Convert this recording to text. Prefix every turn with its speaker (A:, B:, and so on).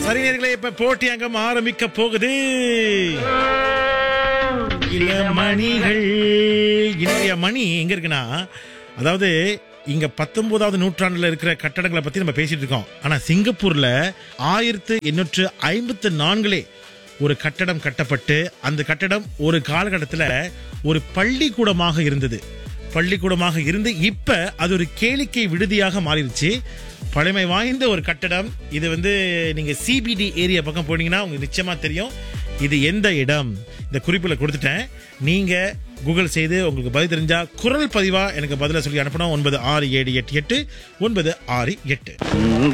A: சரி நேர்களே இப்ப போட்டி அங்கம் ஆரம்பிக்க போகுது இளமணிகள் இன்றைய மணி எங்க இருக்குன்னா அதாவது இங்க பத்தொன்பதாவது நூற்றாண்டுல இருக்கிற கட்டடங்களை பத்தி நம்ம பேசிட்டு இருக்கோம் ஆனா சிங்கப்பூர்ல ஆயிரத்து எண்ணூற்று ஐம்பத்து நான்குலே ஒரு கட்டடம் கட்டப்பட்டு அந்த கட்டடம் ஒரு காலகட்டத்தில் ஒரு பள்ளிக்கூடமாக இருந்தது பள்ளிக்கூடமாக இருந்து இப்ப அது ஒரு கேளிக்கை விடுதியாக மாறிடுச்சு பழமை வாய்ந்த ஒரு கட்டடம் இது வந்து நீங்க சிபிடி ஏரியா பக்கம் போனீங்கன்னா உங்களுக்கு நிச்சயமா தெரியும் இது எந்த இடம் இந்த குறிப்பில் கொடுத்துட்டேன் நீங்க கூகுள் செய்து உங்களுக்கு பதில் தெரிஞ்சா குரல் பதிவா எனக்கு பதில சொல்லி அனுப்பணும் ஒன்பது ஆறு ஏழு எட்டு எட்டு ஒன்பது ஆறு எட்டு
B: உங்க